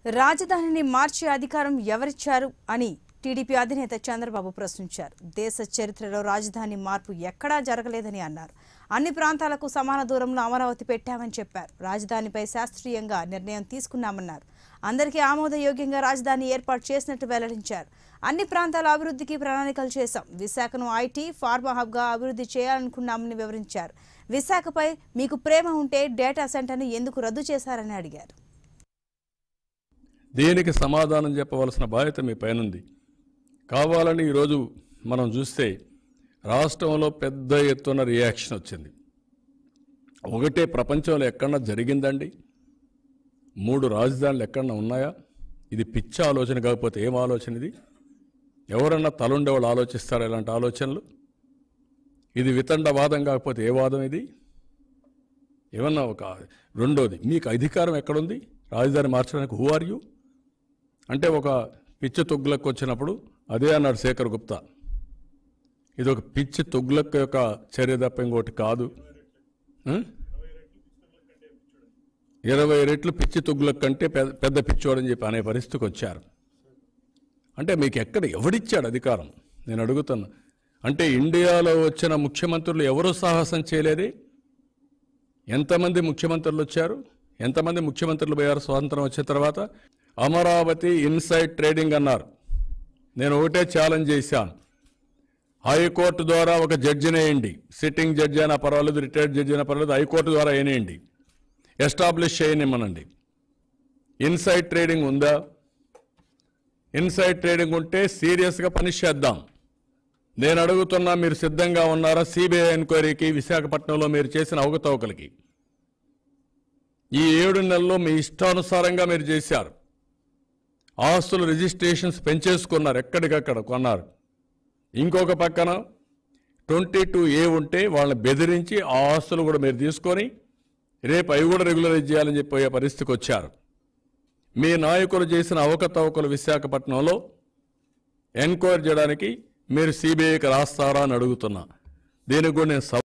రాజధానిని మార్చే అధికారం ఎవరిచ్చారు అని టీడీపీ అధినేత చంద్రబాబు ప్రశ్నించారు దేశ చరిత్రలో రాజధాని మార్పు ఎక్కడా జరగలేదని అన్నారు అన్ని ప్రాంతాలకు సమాన దూరంలో అమరావతి పెట్టామని చెప్పారు రాజధానిపై శాస్త్రీయంగా నిర్ణయం తీసుకున్నామన్నారు అందరికీ ఆమోదయోగ్యంగా రాజధాని ఏర్పాటు చేసినట్టు వెల్లడించారు అన్ని ప్రాంతాల అభివృద్ధికి ప్రణాళికలు చేశాం విశాఖను ఐటీ ఫార్మా హబ్గా అభివృద్ధి చేయాలనుకున్నామని వివరించారు విశాఖపై మీకు ప్రేమ ఉంటే డేటా సెంటర్ను ఎందుకు రద్దు చేశారని అడిగారు దీనికి సమాధానం చెప్పవలసిన బాధ్యత మీ పైనుంది కావాలని ఈరోజు మనం చూస్తే రాష్ట్రంలో పెద్ద ఎత్తున రియాక్షన్ వచ్చింది ఒకటే ప్రపంచంలో ఎక్కడన్నా జరిగిందండి మూడు రాజధానులు ఎక్కడన్నా ఉన్నాయా ఇది పిచ్చ ఆలోచన కాకపోతే ఏం ఆలోచన ఇది ఎవరన్నా తలుండేవాళ్ళు ఆలోచిస్తారా ఇలాంటి ఆలోచనలు ఇది వితండవాదం కాకపోతే ఏ వాదం ఇది ఏమన్నా ఒక రెండోది మీకు అధికారం ఎక్కడుంది రాజధాని మార్చడానికి హూ ఆర్ యూ అంటే ఒక పిచ్చి తొగ్గులకు వచ్చినప్పుడు అదే అన్నాడు శేఖర్ గుప్తా ఇది ఒక పిచ్చి తొగ్గులకు యొక్క చర్య తప్ప ఇంకోటి కాదు ఆ? ఇరవై రెట్లు పిచ్చి తొగ్గులకు కంటే పెద్ద పెద్ద పిచ్చోడని చెప్పి అనే పరిస్థితికి వచ్చారు అంటే మీకు ఎక్కడ ఎవడిచ్చాడు అధికారం నేను అడుగుతున్నా అంటే ఇండియాలో వచ్చిన ముఖ్యమంత్రులు ఎవరు సాహసం చేయలేదే ఎంతమంది ముఖ్యమంత్రులు వచ్చారు ఎంతమంది ముఖ్యమంత్రులు పోయారు స్వాతంత్రం వచ్చిన తర్వాత అమరావతి ఇన్సైడ్ ట్రేడింగ్ అన్నారు నేను ఒకటే ఛాలెంజ్ చేశాను హైకోర్టు ద్వారా ఒక జడ్జిని వేయండి సిట్టింగ్ జడ్జి అయినా పర్వాలేదు రిటైర్డ్ జడ్జి అయినా పర్వాలేదు హైకోర్టు ద్వారా వేయండి ఎస్టాబ్లిష్ చేయనిమ్మనండి ఇన్సైడ్ ట్రేడింగ్ ఉందా ఇన్సైడ్ ట్రేడింగ్ ఉంటే సీరియస్గా పనిష్ చేద్దాం నేను అడుగుతున్నా మీరు సిద్ధంగా ఉన్నారా సిబిఐ ఎంక్వైరీకి విశాఖపట్నంలో మీరు చేసిన అవకతవకలకి ఈ ఏడు నెలల్లో మీ ఇష్టానుసారంగా మీరు చేశారు ఆస్తుల రిజిస్ట్రేషన్స్ పెంచేసుకున్నారు ఎక్కడికక్కడ కొన్నారు ఇంకొక పక్కన ట్వంటీ టూ ఏ ఉంటే వాళ్ళని బెదిరించి ఆ ఆస్తులు కూడా మీరు తీసుకొని రేపు అవి కూడా రెగ్యులరైజ్ చేయాలని చెప్పి పోయే పరిస్థితికి వచ్చారు మీ నాయకులు చేసిన అవకతవకలు విశాఖపట్నంలో ఎంక్వైరీ చేయడానికి మీరు సిబిఐకి రాస్తారా అని అడుగుతున్నా దీనికి కూడా నేను సవ-